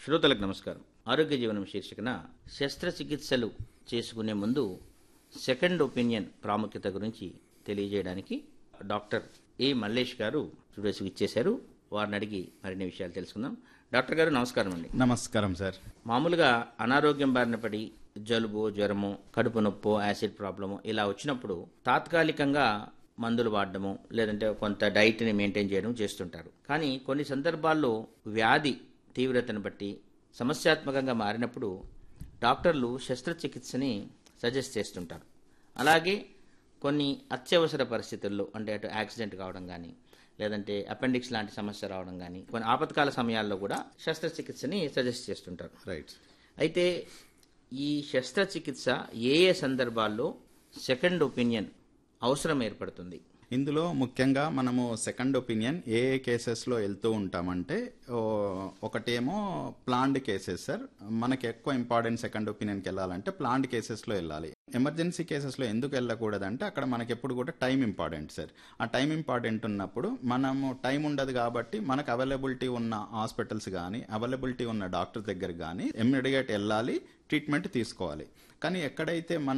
శ్రోతలకు నమస్కారం ఆరోగ్య జీవనం శీర్షికన శస్త్రచికిత్సలు చేసుకునే ముందు సెకండ్ ఒపీనియన్ ప్రాముఖ్యత గురించి తెలియజేయడానికి డాక్టర్ ఏ మల్లేష్ గారు స్టూడియోస్కి ఇచ్చేశారు వారిని అడిగి మరిన్ని విషయాలు తెలుసుకుందాం డాక్టర్ గారు నమస్కారం అండి నమస్కారం సార్ మామూలుగా అనారోగ్యం బారిన పడి జలుబు జ్వరము కడుపు నొప్పో యాసిడ్ ప్రాబ్లము ఇలా వచ్చినప్పుడు తాత్కాలికంగా మందులు వాడడము లేదంటే కొంత డైట్ని మెయింటైన్ చేయడం చేస్తుంటారు కానీ కొన్ని సందర్భాల్లో వ్యాధి తీవ్రతను బట్టి సమస్యాత్మకంగా మారినప్పుడు డాక్టర్లు శస్త్రచికిత్సని సజెస్ట్ చేస్తుంటారు అలాగే కొన్ని అత్యవసర పరిస్థితుల్లో అంటే అటు యాక్సిడెంట్ కావడం కానీ లేదంటే అపెండిక్స్ లాంటి సమస్య రావడం కానీ కొన్ని ఆపత్కాల సమయాల్లో కూడా శస్త్రచికిత్సని సజెస్ట్ చేస్తుంటారు రైట్ అయితే ఈ శస్త్రచికిత్స ఏ ఏ సందర్భాల్లో సెకండ్ ఒపీనియన్ అవసరం ఏర్పడుతుంది ఇందులో ముఖ్యంగా మనము సెకండ్ ఒపీనియన్ ఏ ఏ కేసెస్లో వెళ్తూ ఉంటామంటే ఓ, ఒకటేమో ప్లాండ్ కేసెస్ సార్ మనకి ఎక్కువ ఇంపార్టెంట్ సెకండ్ ఒపీనియన్కి వెళ్ళాలంటే ప్లాండ్ కేసెస్లో వెళ్ళాలి ఎమర్జెన్సీ కేసెస్లో ఎందుకు వెళ్ళకూడదంటే అక్కడ మనకి ఎప్పుడు కూడా టైం ఇంపార్టెంట్ సార్ ఆ టైం ఇంపార్టెంట్ ఉన్నప్పుడు మనము టైం ఉండదు కాబట్టి మనకు అవైలబిలిటీ ఉన్న హాస్పిటల్స్ కానీ అవైలబిలిటీ ఉన్న డాక్టర్ దగ్గర కానీ ఇమ్మీడియట్ వెళ్ళాలి ట్రీట్మెంట్ తీసుకోవాలి కానీ ఎక్కడైతే మన